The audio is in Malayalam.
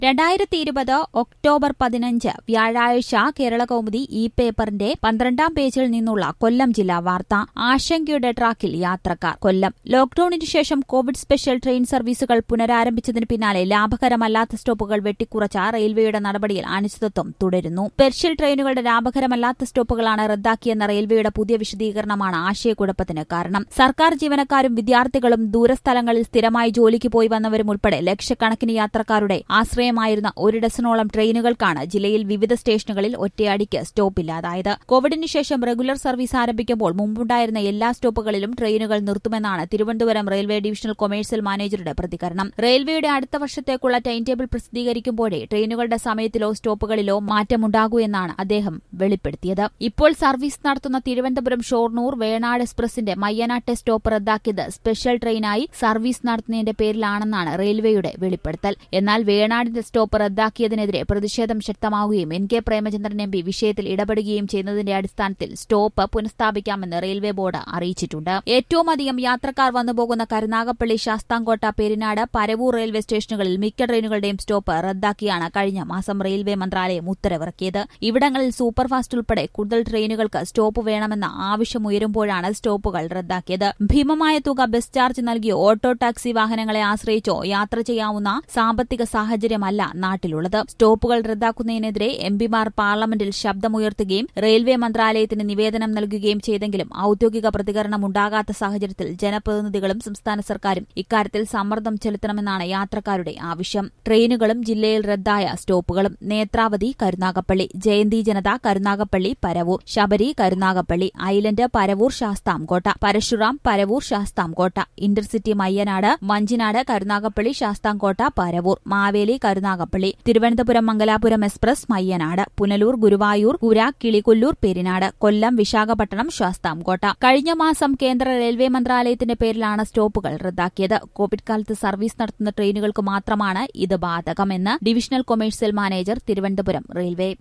രണ്ടായിരത്തി ഇരുപത് ഒക്ടോബർ പതിനഞ്ച് വ്യാഴാഴ്ച കേരള കൗമുദി ഈ പേപ്പറിന്റെ പന്ത്രണ്ടാം പേജിൽ നിന്നുള്ള കൊല്ലം ജില്ലാ വാർത്ത ആശങ്കയുടെ ട്രാക്കിൽ യാത്രക്കാർ കൊല്ലം ലോക്ഡൌണിന് ശേഷം കോവിഡ് സ്പെഷ്യൽ ട്രെയിൻ സർവീസുകൾ പുനരാരംഭിച്ചതിന് പിന്നാലെ ലാഭകരമല്ലാത്ത സ്റ്റോപ്പുകൾ വെട്ടിക്കുറച്ച റെയിൽവേയുടെ നടപടിയിൽ അനിശ്ചിതത്വം തുടരുന്നു സ്പെഷ്യൽ ട്രെയിനുകളുടെ ലാഭകരമല്ലാത്ത സ്റ്റോപ്പുകളാണ് റദ്ദാക്കിയെന്ന റെയിൽവേയുടെ പുതിയ വിശദീകരണമാണ് ആശയക്കുഴപ്പത്തിന് കാരണം സർക്കാർ ജീവനക്കാരും വിദ്യാർത്ഥികളും ദൂരസ്ഥലങ്ങളിൽ സ്ഥിരമായി ജോലിക്ക് പോയി വന്നവരും ഉൾപ്പെടെ ലക്ഷക്കണക്കിന് യാത്രക്കാരുടെ ആശ്രയമായിരുന്ന ഒരു ഡസനോളം ട്രെയിനുകൾക്കാണ് ജില്ലയിൽ വിവിധ സ്റ്റേഷനുകളിൽ ഒറ്റയടിക്ക് സ്റ്റോപ്പില്ലാതായത് കോവിഡിന് ശേഷം റെഗുലർ സർവീസ് ആരംഭിക്കുമ്പോൾ മുമ്പുണ്ടായിരുന്ന എല്ലാ സ്റ്റോപ്പുകളിലും ട്രെയിനുകൾ നിർത്തുമെന്നാണ് തിരുവനന്തപുരം റെയിൽവേ ഡിവിഷണൽ കൊമേഴ്സ്യൽ മാനേജറുടെ പ്രതികരണം റെയിൽവേയുടെ അടുത്ത വർഷത്തേക്കുള്ള ടൈം ടേബിൾ പ്രസിദ്ധീകരിക്കുമ്പോഴേ ട്രെയിനുകളുടെ സമയത്തിലോ സ്റ്റോപ്പുകളിലോ മാറ്റമുണ്ടാകൂ എന്നാണ് അദ്ദേഹം വെളിപ്പെടുത്തിയത് ഇപ്പോൾ സർവീസ് നടത്തുന്ന തിരുവനന്തപുരം ഷോർണൂർ വേണാട് എക്സ്പ്രസിന്റെ മയ്യനാട്ടെ സ്റ്റോപ്പ് റദ്ദാക്കിയത് സ്പെഷ്യൽ ട്രെയിനായി സർവീസ് നടത്തുന്നതിന്റെ പേരിലാണെന്നാണ് റെയിൽവേയുടെ വെളിപ്പെടുത്തൽ എന്നാൽ വേണാടിന്റെ സ്റ്റോപ്പ് റദ്ദാക്കിയതിനെതിരെ പ്രതിഷേധം ശക്തമാവുകയും N K Premachandran M P വിഷയത്തിൽ ഇടപെടുകയും ചെയ്യുന്നതിന്റെ അടിസ്ഥാനത്തിൽ സ്റ്റോപ്പ് പുനഃസ്ഥാപിക്കാമെന്ന് റെയിൽവേ ബോർഡ് അറിയിച്ചിട്ടുണ്ട് ഏറ്റവും അധികം യാത്രക്കാർ വന്നുപോകുന്ന കരുനാഗപ്പള്ളി ശാസ്താംകോട്ട പെരിനാട് പരവൂർ റെയിൽവേ സ്റ്റേഷനുകളിൽ മിക്ക ട്രെയിനുകളുടെയും സ്റ്റോപ്പ് റദ്ദാക്കിയാണ് കഴിഞ്ഞ മാസം റെയിൽവേ മന്ത്രാലയം ഉത്തരവിറക്കിയത് ഇവിടങ്ങളിൽ സൂപ്പർഫാസ്റ്റ് ഉൾപ്പെടെ കൂടുതൽ ട്രെയിനുകൾക്ക് സ്റ്റോപ്പ് വേണമെന്ന ആവശ്യമുയരുമ്പോഴാണ് സ്റ്റോപ്പുകൾ റദ്ദാക്കിയത് ഭീമമായ തുക ബസ് ചാർജ് നൽകിയോ ഓട്ടോ ടാക്സി വാഹനങ്ങളെ ആശ്രയിച്ചോ യാത്ര ചെയ്യാവുന്ന സാമ്പത്തിക സാഹചര്യമല്ല നാട്ടിലുള്ളത് സ്റ്റോപ്പുകൾ റദ്ദാക്കുന്നതിനെതിരെ എംപിമാർ പാർലമെന്റിൽ ശബ്ദമുയർത്തുകയും റെയിൽവേ മന്ത്രാലയത്തിന് നിവേദനം നൽകുകയും ചെയ്തെങ്കിലും ഔദ്യോഗിക പ്രതികരണം ഉണ്ടാകാത്ത സാഹചര്യത്തിൽ ജനപ്രതിനിധികളും സംസ്ഥാന സർക്കാരും ഇക്കാര്യത്തിൽ സമ്മർദ്ദം ചെലുത്തണമെന്നാണ് യാത്രക്കാരുടെ ആവശ്യം ട്രെയിനുകളും ജില്ലയിൽ റദ്ദായ സ്റ്റോപ്പുകളും Netravati Karunagappally Jayanti Janata Karunagappally Paravur Sabari Karunagappally island Paravur Sasthamkotta Parasuram Paravur Sasthamkotta intercity Mayyanad Vanchinad Karunagappally Sasthamkotta Paravur Maveli Karunagappally Thiruvananthapuram Mangalapuram express Mayyanad Punalur Guruvayur പുര കിളികൊല്ലൂർ പെരിനാട് കൊല്ലം വിശാഖപട്ടണം ശാസ്താംകോട്ട കഴിഞ്ഞ മാസം കേന്ദ്ര റെയിൽവേ മന്ത്രാലയത്തിന്റെ പേരിലാണ് സ്റ്റോപ്പുകൾ റദ്ദാക്കിയത് കോവിഡ് കാലത്ത് സർവീസ് നടത്തുന്ന ട്രെയിനുകൾക്ക് മാത്രമാണ് ഇത് ബാധകമെന്ന് divisional commercial manager Thiruvananthapuram railway